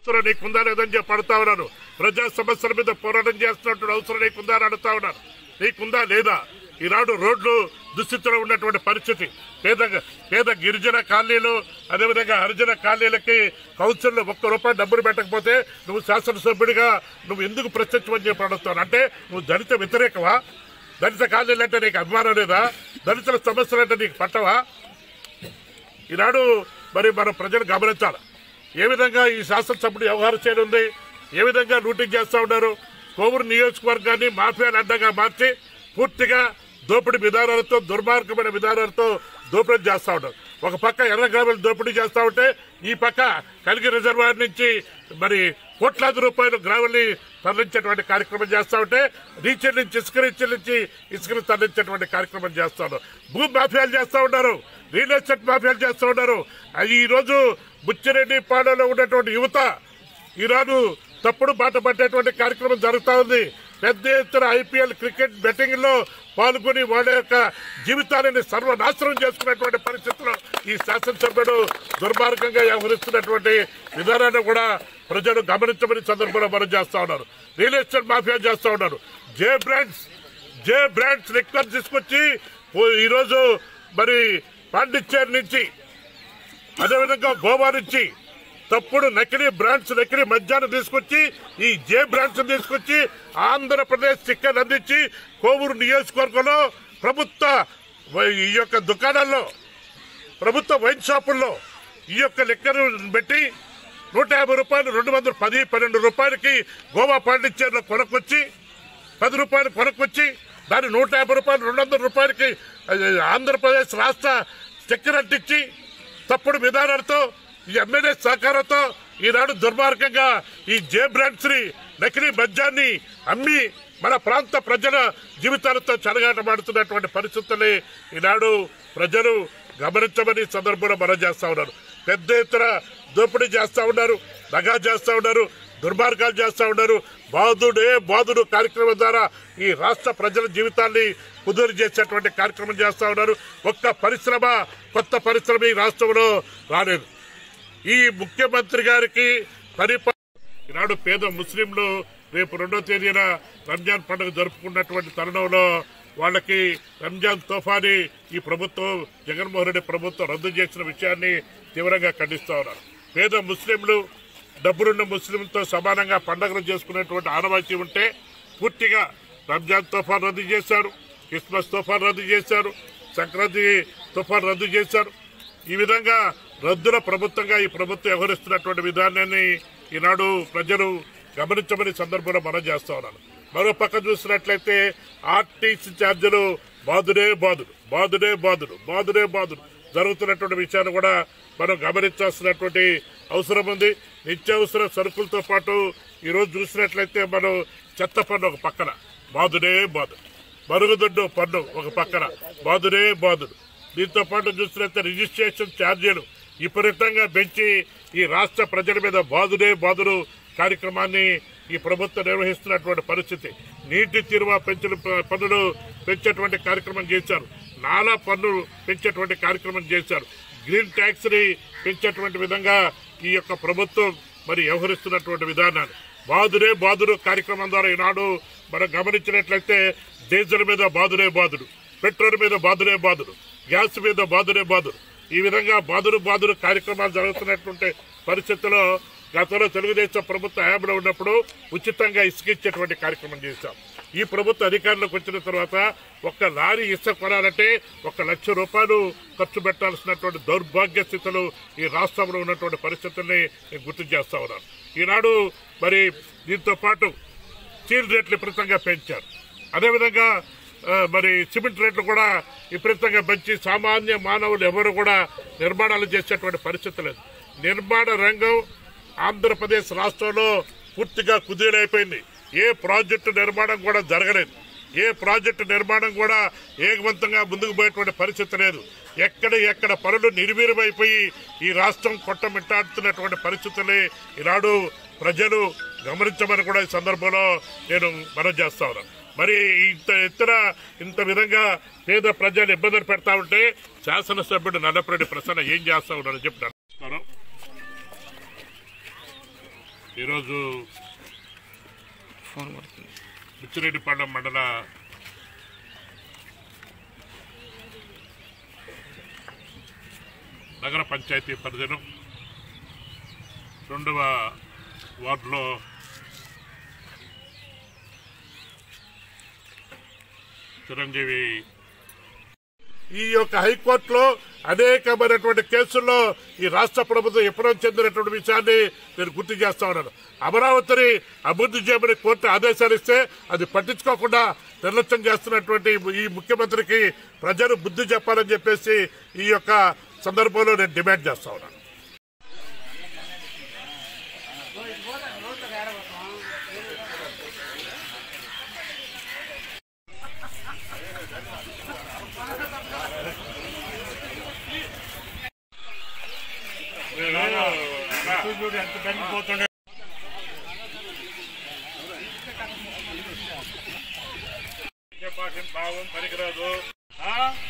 అవసరం నీకుందా లేదని చెప్పి అడుగుతా ఉన్నాను ప్రజా సమస్యల మీద పోరాటం చేస్తున్నటువంటి అవసరం నీకుందా అని అడుగుతా ఉన్నాను నీకుందా లేదా ఈనాడు రోడ్లు దుస్థితిలో ఉన్నటువంటి పరిస్థితి పేద పేద గిరిజన కాలనీలు అదేవిధంగా హరిజన కాలనీలకి కౌన్సిల్లో ఒక్క రూపాయి డబ్బులు పెట్టకపోతే నువ్వు శాసనసభ్యుడిగా నువ్వు ఎందుకు ప్రశ్నించమని చెప్పి అడుగుతావు అంటే నువ్వు దళిత వ్యతిరేకవా దళిత కాలనీలు అంటే నీకు అభిమానం లేదా దళితుల సమస్యలు అంటే నీకు పట్టవా ఈనాడు మరి మన ప్రజలు గమనించాలి ఏ విధంగా ఈ శాసనసభ్యుడు వ్యవహార చేయనుంది ఏ విధంగా లూటింగ్ చేస్తా ఉన్నారు కోవూరు నియోజకవర్గాన్ని మాఫియాని అడ్డంగా మార్చి పూర్తిగా దోపిడీ విధానాలతో దుర్మార్గమైన విధానాలతో దోపిడీ చేస్తా ఉన్నారు ఒక పక్క ఎర్రగ్రామాలు దోపిడీ చేస్తా ఉంటే ఈ పక్క కలిగి రిజర్వాయర్ నుంచి మరి కోట్లాది రూపాయలు గ్రామాల్ని తరలించేటువంటి కార్యక్రమం చేస్తా ఉంటే రీచర్ నుంచి ఇసుక రీచర్ నుంచి ఇసుకను తరలించేటువంటి కార్యక్రమం చేస్తా ఉన్నారు భూ మాఫియాలు చేస్తా ఉన్నారు రియల్ ఎస్టేట్ మాఫియాలు చేస్తూ ఉన్నారు అది ఈ రోజు బుచ్చిరెడ్డి పాడలో ఉన్నటువంటి యువత ఈరోజు తప్పుడు బాట పట్టేటువంటి కార్యక్రమం జరుగుతా ఉంది పెద్ద ఎత్తున ఐపీఎల్ క్రికెట్ బెట్టింగ్ లో పాల్గొని వాళ్ళ యొక్క జీవితాలని సర్వనాశనం చేసుకున్నటువంటి పరిస్థితుల్లో ఈ శాసనసభ్యుడు దుర్మార్గంగా వ్యవహరిస్తున్నటువంటి విధానాన్ని కూడా ప్రజలు గమనించమని సందర్భంలో మనం చేస్తా ఉన్నారు రియల్ ఎస్టేట్ మాఫియా చేస్తా ఉన్నారు J brands J brands liquor తీసుకొచ్చి ఓ- ఈరోజు మరి పాండిచ్చేరి నుంచి అదేవిధంగా గోవా నుంచి తప్పుడు నకిలీ బ్రాండ్స్ నకిలీ మద్యాన్ని తీసుకొచ్చి ఈ జే బ్రాండ్స్ తీసుకొచ్చి ఆంధ్రప్రదేశ్ చిక్కన్ అందించి కోవూరు నియోజకవర్గంలో ప్రభుత్వ వై- ఈ యొక్క దుకాణాల్లో ప్రభుత్వ వైన్ షాపుల్లో ఈ యొక్క లెక్కను పెట్టి నూట యాభై రూపాయలు రెండు వందల పది పన్నెండు రూపాయలకి గోవా పాండిచ్చేరిలో కొనుక్కొచ్చి పది రూపాయలు కొనుక్కొచ్చి దాన్ని నూట యాభై రూపాయలు రెండు వందల రూపాయలకి అది ఆంధ్రప్రదేశ్ రాష్ట్ర చక్కెర అంటించి తప్పుడు విధానాలతో ఈ ఎమ్మెల్యే సహకారంతో ఈనాడు దుర్మార్గంగా ఈ జే బ్రాండ్స్ ని నకిలీ మద్యాన్ని అమ్మి మన ప్రాంత ప్రజల జీవితాలతో చెలగాటమాడుతున్నటువంటి పరిస్థితుల్ని ఈనాడు ప్రజలు గమనించమని ఈ సందర్భంలో మనం చేస్తా ఉన్నారు పెద్ద ఎత్తున దోపిడీ చేస్తా ఉన్నారు దగా చేస్తా ఉన్నారు దుర్మార్గాలు చేస్తా ఉన్నారు బాధుడే బాధుడు కార్యక్రమం ద్వారా ఈ రాష్ట్ర ప్రజల జీవితాన్ని కుదురు చేసేటువంటి కార్యక్రమం చేస్తా ఉన్నారు ఒక్క పరిశ్రమ కొత్త పరిశ్రమ ఈ రాష్ట్రంలో రాలేదు ఈ ముఖ్యమంత్రి గారికి పరిపా ఈనాడు పేద ముస్లింలు రేపు రెండో తేదీన రంజాన్ పండుగ జరుపుకున్నటువంటి తరుణంలో వాళ్ళకి రంజాన్ తోఫాని ఈ ప్రభుత్వం జగన్మోహన్ రెడ్డి ప్రభుత్వం రద్దు చేసిన విషయాన్ని తీవ్రంగా ఖండిస్తా ఉన్నారు పేద ముస్లింలు డబ్బులున్న ముస్లింలతో సమానంగా పండుగలు చేసుకునేటువంటి ఆనవాయితీ ఉంటే పూర్తిగా రంజాన్ తోఫాన్ రద్దు చేశారు క్రిస్మస్ తోఫాన్ రద్దు చేశారు సంక్రాంతి తుఫాన్ రద్దు చేశారు ఈ విధంగా రద్దుల ప్రభుత్వంగా ఈ ప్రభుత్వం వ్యవహరిస్తున్నటువంటి విధానాన్ని ఈనాడు ప్రజలు గమనించమని సందర్భంలో మనం చేస్తా ఉన్నాను మరో పక్క చూసినట్లయితే ఆర్టీసీ ఛార్జీలు బాదుడే బాదుడు బాదుడే బాదుడు బాదుడే బాదుడు జరుగుతున్నటువంటి విషయాన్ని కూడా మనం గమనించాల్సినటువంటి అవసరం ఉంది నిత్యావసర సరుకులతో పాటు ఈరోజు చూసినట్లయితే మనం చెత్త పన్ను ఒక పక్కన బాదుడే బాదుడు మరుగుదొడ్డు పన్ను ఒక పక్కన బాదుడే బాదుడు దీంతో పాటు చూసినట్లయితే రిజిస్ట్రేషన్ ఛార్జీలు విపరీతంగా పెంచి ఈ రాష్ట్ర ప్రజల మీద బాదుడే బాదుడు కార్యక్రమాన్ని ఈ ప్రభుత్వం నిర్వహిస్తున్నటువంటి పరిస్థితి నీటి తీరువ పెంచిన ప- పన్నులు పెంచేటువంటి కార్యక్రమం చేశారు నాలా పన్నులు పెంచేటువంటి కార్యక్రమం చేశారు గ్రీన్ ట్యాక్స్ ని పెంచేటువంటి విధంగా ఈ యొక్క ప్రభుత్వం మరి వ్యవహరిస్తున్నటువంటి విధానాన్ని బాదుడే బాదుడు కార్యక్రమం ద్వారా ఈనాడు మనం గమనించినట్లయితే డీజిల్ మీద బాదుడే బాదుడు పెట్రోల్ మీద బాదుడే బాదుడు గ్యాస్ మీద బాదుడే బాదుడు ఈ విధంగా బాదుడు బాదుడు కార్యక్రమాలు జరుగుతున్నటువంటి పరిస్థితుల్లో గతంలో తెలుగుదేశం ప్రభుత్వ హయాంలో ఉన్నప్పుడు ఉచితంగా ఇసుక ఇచ్చేటువంటి కార్యక్రమం చేశాం ఈ ప్రభుత్వ అధికారంలోకి వచ్చిన తర్వాత ఒక్క లారీ ఇసుక కొనాలంటే ఒక లక్ష రూపాయలు ఖర్చు పెట్టాల్సినటువంటి దౌర్భాగ్య స్థితులు ఈ రాష్ట్రంలో ఉన్నటువంటి పరిస్థితుల్ని నేను గుర్తు చేస్తా ఉన్నాను ఈనాడు మరి దీంతో పాటు స్టీల్ రేట్లు విపరీతంగా పెంచారు అదేవిధంగా ఆ, మరి సిమెంట్ రేట్లు కూడా విపరీతంగా పెంచి సామాన్య మానవులు ఎవరు కూడా నిర్మాణాలు చేసేటువంటి పరిస్థితి లేదు నిర్మాణ రంగం ఆంధ్రప్రదేశ్ రాష్ట్రంలో పూర్తిగా కుదేలైపోయింది ఏ ప్రాజెక్టు నిర్మాణం కూడా జరగలేదు ఏ ప్రాజెక్టు నిర్మాణం కూడా ఏకవంతంగా ముందుకు పోయేటువంటి పరిస్థితి లేదు ఎక్కడ ఎక్కడ పనులు నిర్వీర్యమైపోయి ఈ రాష్ట్రం కొట్టమిట్టాడుతున్నటువంటి పరిస్థితులే ఈనాడు ప్రజలు గమనించమని కూడా ఈ సందర్భంలో నేను మనం చేస్తా ఉన్నాను మరి ఇంత ఎత్తున ఇంత విధంగా పేద ప్రజలు ఇబ్బందులు పెడతా ఉంటే శాసనసభ్యుడు నల్లపరెడ్డి ప్రసన్న ఏం చేస్తా ఉన్నారని చెప్పి నడుస్తున్నాను ఈరోజు ఫోన్ పడుతుంది బుచ్చిరెడ్డిపాలెం మండల నగర పంచాయతీ పరిధిలో రెండవ వార్డులో చిరంజీవి ఈ యొక్క హైకోర్టులో అనేకమైనటువంటి కేసుల్లో ఈ రాష్ట్ర ప్రభుత్వం ఎప్పుడో చెందినటువంటి విషయాన్ని నేను గుర్తు చేస్తా ఉన్నాను అమరావతిని అభివృద్ధి చేయమని కోర్టు ఆదేశాలు ఇస్తే అది పట్టించుకోకుండా నిర్లక్ష్యం చేస్తున్నటువంటి ఈ ముఖ్యమంత్రికి ప్రజలు బుద్ధి చెప్పాలని చెప్పేసి ఈ యొక్క సందర్భంలో నేను డిమాండ్ చేస్తా ఉన్నాను భావం పనికిరాదు